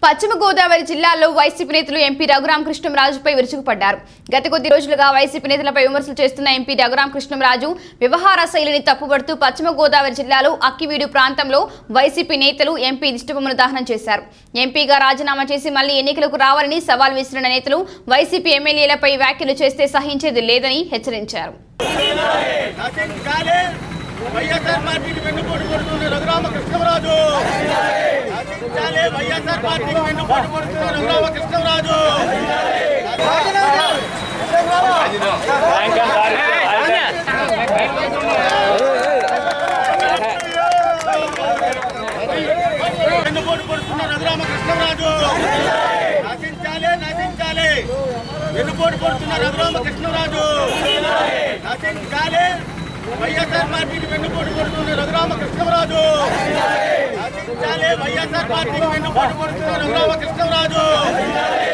పశ్చిమ గోదావరి జిల్లాలో వైసీపీ నేతలు ఎంపీ రఘురామ కృష్ణంరాజుపై విరుచుకుపడ్డారు గత కొద్ది రోజులుగా వైసీపీ నేతలపై విమర్శలు చేస్తున్న ఎంపీ రఘురామ కృష్ణంరాజు వ్యవహార శైలిని తప్పుపడుతూ పశ్చిమ గోదావరి జిల్లాలో అక్కివీడు ప్రాంతంలో వైసీపీ నేతలు ఎంపీ దిష్టిబొమ్మను దహనం చేశారు ఎంపీగా రాజీనామా చేసి మళ్లీ ఎన్నికలకు రావాలని సవాల్ విసిరిన నేతలు వైసీపీ ఎమ్మెల్యేలపై వ్యాఖ్యలు చేస్తే సహించేది లేదని హెచ్చరించారు నశించాలి వైఎస్ఆర్ పార్టీకి వెన్నుపోటు కొడుతున్న రఘురామ కృష్ణరాజు నశించాలి వైఎస్ఆర్ పార్టీకి వెన్నుపోటు కొడుతున్న రఘురామ కృష్ణరాజు వెన్నుపోటు కొడుతున్న రఘురామ కృష్ణరాజు నశించాలి నశించాలి వెన్నుపోటు కొడుతున్న రఘురామ కృష్ణరాజు నశించాలి వైఎస్ఆర్ పార్టీకి వెన్నుపోటు కొడుతున్న రఘురామ కృష్ణరాజు నశించాలి వైఎస్ఆర్ పార్టీకి వెన్నుపోటు కొడుతున్న రఘురామ కృష్ణరాజు